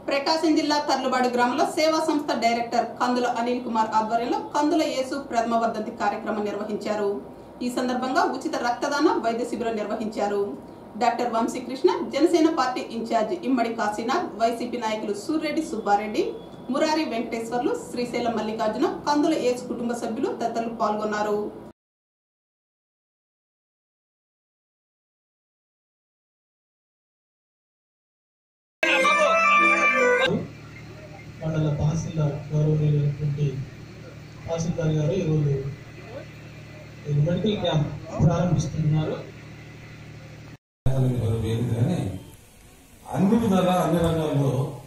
ప్రకాశం జిల్లా తర్లుబాడు గ్రామంలో సేవా సంస్థ డైరెక్టర్ కందుల అనిల్ కుమార్ ఆధ్వర్యంలో కందుల యేసు ప్రథమ వర్ధంతి కార్యక్రమం నిర్వహించారు ఈ సందర్భంగా ఉచిత రక్తదాన వైద్య శిబిరం నిర్వహించారు doctor Vamsikrishna Janasena party incharge Immadi Kashinath YCP నాయకులు సూర్రెడ్డి సుబ్బారెడ్డి మురారి వెంకటేశ్వర్లు శ్రీశైలం మల్లికార్జున కందుల యేసు కుటుంబ సభ్యులు తదితరులు పాల్గొన్నారు మండల తహసీల్దార్ గౌరవనీయులైనటువంటి తహసీల్దార్ గారు ఈరోజు ఈ మెడికల్ క్యాంప్ ప్రారంభిస్తున్నారు వేదికనే అన్ని విధాల అన్ని రంగాల్లో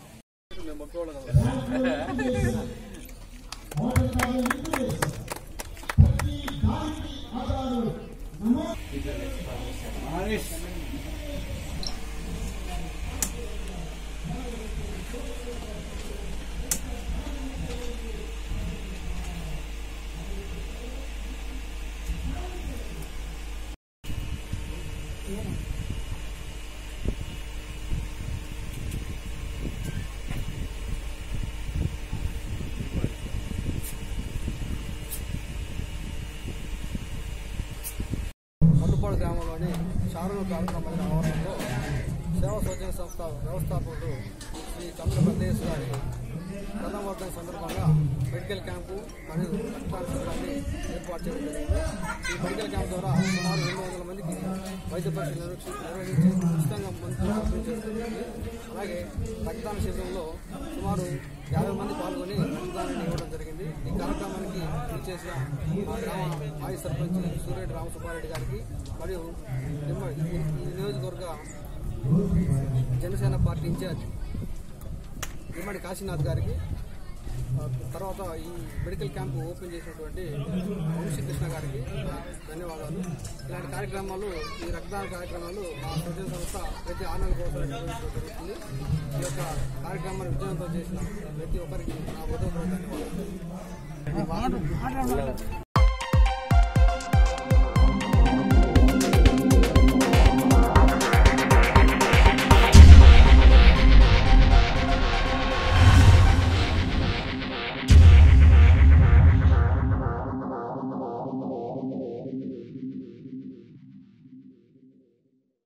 మల్లుపాడు గ్రామంలోని శారణ కార్యక్రమాల ఆవరణలో సేవా స్వచ్ఛంద సంస్థ వ్యవస్థాపకుడు శ్రీ చంద్ర ప్రదేశ్ గారి ప్రథమ వర్ధన సందర్భంగా మెడికల్ క్యాంపు మరియు రక్తదాన శిబిరాన్ని ఏర్పాటు చేయడం జరిగింది ఈ మెడికల్ క్యాంప్ ద్వారా సుమారు రెండు వందల మందికి వైద్య పరీక్షలు నిర్వహించి నిర్వహించి ఉచితంగా మందులు పంపిణీ చేస్తుంది అలాగే రక్తదాన శిబిరంలో సుమారు యాభై మంది పాల్గొని రక్తదానాన్ని ఇవ్వడం జరిగింది ఈ కార్యక్రమానికి చేసిన మా గ్రామ మాజీ సర్పంచ్ సూర్యరెడ్డి రామసుబ్బారెడ్డి గారికి మరియు నిమ్మ- ఈ ఈ నియోజకవర్గ జనసేన పార్టీ ఇన్ఛార్జ్ ఇమ్మడి కాశీనాథ్ గారికి ఆ, తర్వాత ఈ మెడికల్ క్యాంపు ఓపెన్ చేసినటువంటి వంశీకృష్ణ గారికి ఆ, ధన్యవాదాలు ఇలాంటి కార్యక్రమాలు ఈ రక్తదాన కార్యక్రమాలు మా స్వచ్ఛంద సంస్థ ప్రతి ఆరు నెలల కోసం నిర్వహించడం జరుగుతుంది ఈ యొక్క కార్యక్రమాన్ని విజయవంతం చేసిన ప్రతి ఒక్కరికి నా ఉదయపూర్వక ధన్యవాదాలు